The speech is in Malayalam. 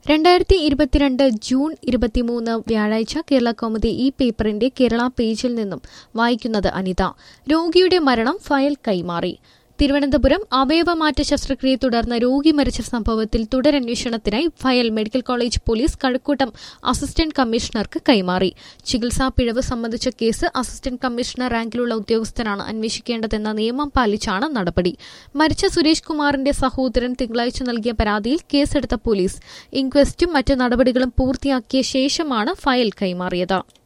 രണ്ടായിരത്തി ഇരുപത്തിരണ്ട് ജൂൺ ഇരുപത്തിമൂന്ന് വ്യാഴാഴ്ച കേരള കൗമുദി ഈ പേപ്പറിന്റെ കേരള പേജിൽ നിന്നും വായിക്കുന്നത് അനിത രോഗിയുടെ മരണം ഫയൽ കൈമാറി തിരുവനന്തപുരം അവയവമാറ്റ ശസ്ത്രക്രിയയെ തുടർന്ന് രോഗി മരിച്ച സംഭവത്തിൽ തുടരന്വേഷണത്തിനായി file medical college police Kazhakkoottam assistant കമ്മീഷണർക്ക് കൈമാറി ചികിത്സാ പിഴവ് സംബന്ധിച്ച കേസ് അസിസ്റ്റന്റ് കമ്മീഷണർ റാങ്കിലുള്ള ഉദ്യോഗസ്ഥനാണ് അന്വേഷിക്കേണ്ടതെന്ന നിയമം പാലിച്ചാണ് നടപടി മരിച്ച സുരേഷ് കുമാറിന്റെ സഹോദരൻ തിങ്കളാഴ്ച നൽകിയ പരാതിയിൽ കേസെടുത്ത പോലീസ് ഇൻക്വസ്റ്റും മറ്റ് നടപടികളും പൂർത്തിയാക്കിയ ശേഷമാണ് ഫയൽ കൈമാറിയത്